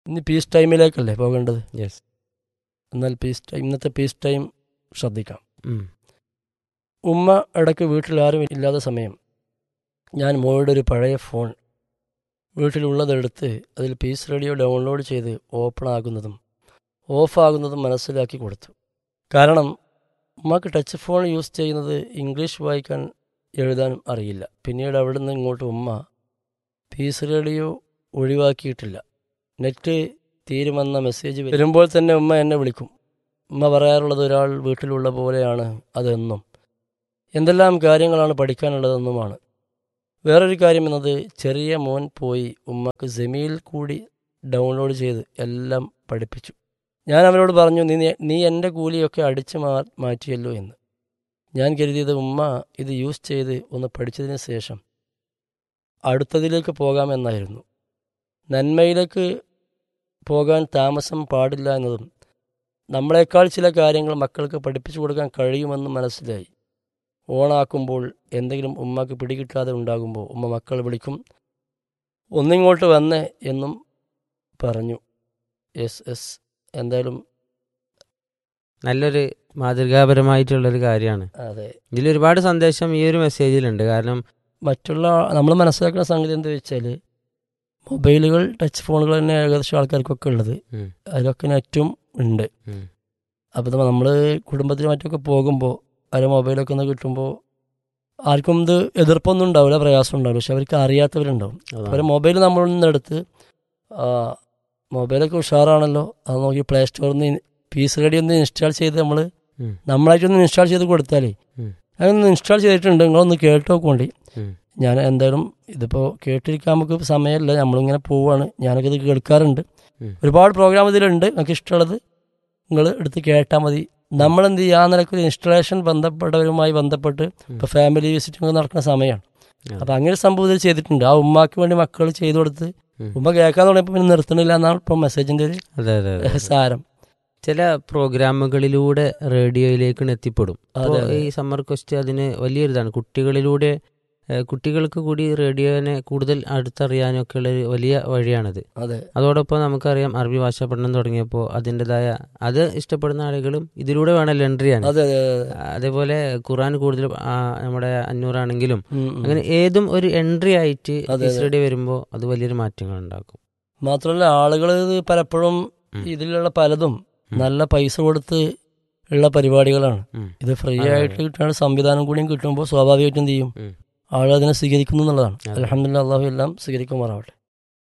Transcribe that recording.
ഇനി പീസ് ടൈമിലേക്കല്ലേ പോകേണ്ടത് യെസ് എന്നാൽ പീസ് ടൈം ഇന്നത്തെ പീസ് ടൈം ശ്രദ്ധിക്കാം ഉമ്മ ഇടയ്ക്ക് വീട്ടിൽ ആരും ഇല്ലാത്ത സമയം ഞാൻ മോളുടെ ഒരു പഴയ ഫോൺ വീട്ടിലുള്ളതെടുത്ത് അതിൽ പീസ് റേഡിയോ ഡൗൺലോഡ് ചെയ്ത് ഓപ്പൺ ആകുന്നതും ഓഫാകുന്നതും മനസ്സിലാക്കി കൊടുത്തു കാരണം ഉമ്മക്ക് ടച്ച് ഫോൺ യൂസ് ചെയ്യുന്നത് ഇംഗ്ലീഷ് വായിക്കാൻ എഴുതാനും അറിയില്ല പിന്നീട് അവിടെ നിന്ന് ഇങ്ങോട്ട് ഉമ്മ പീസ് റേഡിയോ ഒഴിവാക്കിയിട്ടില്ല നെറ്റ് തീരുമെന്ന മെസ്സേജ് വരുമ്പോൾ തന്നെ ഉമ്മ എന്നെ വിളിക്കും ഉമ്മ പറയാറുള്ളത് ഒരാൾ വീട്ടിലുള്ള പോലെയാണ് അതെന്നും എന്തെല്ലാം കാര്യങ്ങളാണ് പഠിക്കാനുള്ളതെന്നുമാണ് വേറൊരു കാര്യം എന്നത് ചെറിയ മോൻ പോയി ഉമ്മക്ക് സെമിയിൽ കൂടി ഡൗൺലോഡ് ചെയ്ത് എല്ലാം പഠിപ്പിച്ചു ഞാൻ അവരോട് പറഞ്ഞു നീ നീ എൻ്റെ കൂലിയൊക്കെ അടിച്ചു മാ മാറ്റിയല്ലോ എന്ന് ഞാൻ കരുതിയത് ഉമ്മ ഇത് യൂസ് ചെയ്ത് ഒന്ന് പഠിച്ചതിന് ശേഷം അടുത്തതിലേക്ക് പോകാമെന്നായിരുന്നു നന്മയിലേക്ക് പോകാൻ താമസം പാടില്ല എന്നതും നമ്മളെക്കാൾ ചില കാര്യങ്ങൾ മക്കൾക്ക് പഠിപ്പിച്ചു കൊടുക്കാൻ കഴിയുമെന്നും മനസ്സിലായി ഓണാക്കുമ്പോൾ എന്തെങ്കിലും ഉമ്മക്ക് പിടികിട്ടാതെ ഉണ്ടാകുമ്പോൾ ഉമ്മ മക്കൾ വിളിക്കും ഒന്നിങ്ങോട്ട് വന്നേ എന്നും പറഞ്ഞു എസ് എസ് എന്തായാലും നല്ലൊരു മാതൃകാപരമായിട്ടുള്ളൊരു കാര്യമാണ് അതെ ഇതിൽ ഒരുപാട് സന്ദേശം ഈ ഒരു മെസ്സേജിലുണ്ട് കാരണം മറ്റുള്ള നമ്മൾ മനസ്സിലാക്കുന്ന സംഗതി എന്താ വെച്ചാൽ മൊബൈലുകൾ ടച്ച് ഫോണുകൾ തന്നെ ഏകദേശം ആൾക്കാർക്കൊക്കെ ഉള്ളത് ഉം. അതിലൊക്കെ നെറ്റും ഉണ്ട് ഉം. അപ്പോൾ നമ്മൾ കുടുംബത്തിൽ മറ്റൊക്കെ പോകുമ്പോൾ അവർ മൊബൈലൊക്കെ ഒന്ന് കിട്ടുമ്പോൾ ആർക്കും ഇത് എതിർപ്പൊന്നും ഉണ്ടാവില്ല പ്രയാസം ഉണ്ടാവില്ല പക്ഷെ അവർക്ക് അറിയാത്തവരുണ്ടാവും അതാണ്. അവരെ മൊബൈൽ നമ്മളിൽ നിന്ന് എടുത്ത് ആ, മൊബൈലൊക്കെ ഉഷാറാണല്ലോ അത് നോക്കി പ്ലേ സ്റ്റോറിൽ നിന്ന് പീസ് റെഡി ഒന്ന് ഇൻസ്റ്റാൾ ചെയ്ത് നമ്മൾ ഉം. നമ്മളായിട്ടൊന്ന് ഇൻസ്റ്റാൾ ചെയ്ത് കൊടുത്താലേ ഉം. അതൊന്ന് ഇൻസ്റ്റാൾ ചെയ്തിട്ടുണ്ട് നിങ്ങളൊന്ന് കേട്ട് നോക്കോണ്ടി ഉം. ഞാൻ എന്തായാലും ഇതിപ്പോൾ കേട്ടിരിക്കാൻ നമുക്ക് സമയമില്ല നമ്മളിങ്ങനെ പോവാണ് ഞാനൊക്കെ ഇത് കേൾക്കാറുണ്ട് ഉം. ഒരുപാട് പ്രോഗ്രാം ഇതിലുണ്ട് നിങ്ങൾക്ക് ഇഷ്ടമുള്ളത് നിങ്ങൾ എടുത്ത് കേട്ടാൽ മതി നമ്മൾ എന്ത് ചെയ്യുക ആ നിലയ്ക്ക് ഒരു ഇൻസ്റ്റലേഷൻ ബന്ധപ്പെട്ടവരുമായി ബന്ധപ്പെട്ട് ഇപ്പോൾ ഫാമിലി വിസിറ്റിംഗ് നടക്കുന്ന സമയമാണ് അതെ. അപ്പം അങ്ങനെ ഒരു സംഭവം ഇതിൽ ചെയ്തിട്ടുണ്ട് ആ ഉമ്മാക്ക് വേണ്ടി മക്കൾ ചെയ്തു കൊടുത്ത് ഉം. ഉമ്മ കേൾക്കാൻ തുടങ്ങിയപ്പോൾ പിന്നെ നിർത്തണില്ല എന്നാണ് ഇപ്പം മെസ്സേജിൻ്റെ ഒരു അതെ അതെ അതെ സാരം ചില പ്രോഗ്രാമുകളിലൂടെ റേഡിയോയിലേക്ക് എത്തിപ്പെടും അതെ, അപ്പോൾ അതെ. ഈ സമ്മർ ക്വസ്റ്റ് അതിന് വലിയൊരു ഇതാണ് കുട്ടികളിലൂടെ ഏഹ്, കുട്ടികൾക്ക് കൂടി റേഡിയോനെ കൂടുതൽ അടുത്തറിയാനും ഒക്കെ ഉള്ള ഒരു വലിയ വഴിയാണത് അതെ അതോടൊപ്പം നമുക്കറിയാം അറബി ഭാഷ പഠനം തുടങ്ങിയപ്പോൾ അതിൻ്റെതായ അത് ഇഷ്ടപ്പെടുന്ന ആളുകളും ഇതിലൂടെ വേണമല്ലോ എൻട്രി ചെയ്യാൻ അതെ അതെ അതെ അതേപോലെ ഖുറാൻ കൂടുതൽ ആ, നമ്മുടെ അഞ്ഞൂറാണെങ്കിലും ഉം, ഉം. അങ്ങനെ ഏതും ഒരു എൻട്രി ആയിട്ട് അതെ, അതെ. റേഡിയോ വരുമ്പോൾ അത് വലിയൊരു മാറ്റങ്ങൾ ഉണ്ടാക്കും മാത്രമല്ല ആളുകൾ ഇത് പലപ്പോഴും ഉം. ഇതിലുള്ള പലതും ഉം. നല്ല പൈസ കൊടുത്ത് ഉള്ള പരിപാടികളാണ് ഉം. ഇത് ഫ്രീ അതെ, ആയിട്ട് കിട്ടുന്ന സംവിധാനം കൂടിയും കിട്ടുമ്പോൾ സ്വാഭാവികമായിട്ടും എന്ത് ചെയ്യും ഉം. ആളുകൾ അതിനെ സ്വീകരിക്കുന്നു എന്നുള്ളതാണ് അതെ. അലഹമില്ല അള്ളാഹു എല്ലാം സ്വീകരിക്കുമാറാവട്ടെ